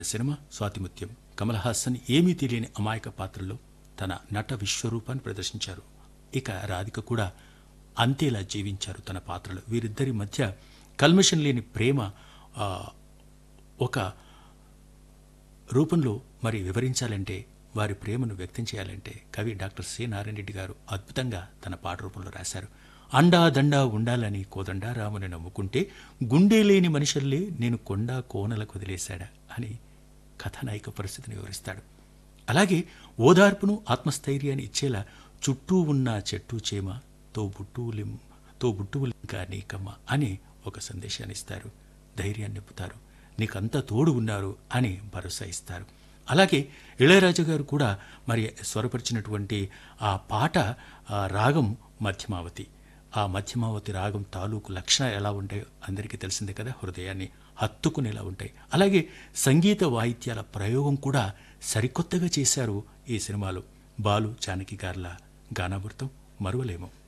cinema Swathi Muthyam Kamal Haasan ఏమీ తెలియని అమాయక పాత్రలో తన నట విశ్వరూపాన్ని ప్రదర్శించారు ఇక రాధిక కూడా అంతేలా జీవించారు తన పాత్రలు వీరిద్దరి మధ్య కల్మషం లేని ప్రేమ ఆ, ఒక రూపంలో మరి వివరించాలంటే వారి ప్రేమను వ్యక్తం చేయాలంటే కవి డాక్టర్ సి నారాయణ రెడ్డి గారు అద్భుతంగా తన పాట రూపంలో రాశారు అండా దండా ఉండాలని కోదండా రాముని నమ్ముకుంటే గుండె లేని మనుషుల్లే నేను కొండా కోనలకు వదిలేశాడా అని కథానాయిక పరిస్థితిని వివరిస్తాడు అలాగే ఓదార్పును ఆత్మస్థైర్యాన్ని ఇచ్చేలా చుట్టూ ఉన్న చెట్టు చేమ తో బుట్టులిం తో బుట్టువులింకా నీకమ్మ అని ఒక సందేశాన్ని ఇస్తారు ధైర్యాన్ని నింపుతారు నీకంతా తోడు ఉన్నారు అని భరోసా ఇస్తారు అలాగే ఇళయరాజా గారు కూడా మరి స్వరపరిచినటువంటి ఆ పాట ఆ రాగం మధ్యమావతి ఆ మధ్యమావతి రాగం తాలూకు లక్షణాలు ఎలా ఉంటాయో అందరికీ తెలిసిందే కదా హృదయాన్ని హత్తుకునేలా ఉంటాయి అలాగే సంగీత వాయిద్యాల ప్రయోగం కూడా సరికొత్తగా చేశారు ఈ సినిమాలో బాలు జానకి గార్ల గానామృతం మరువలేము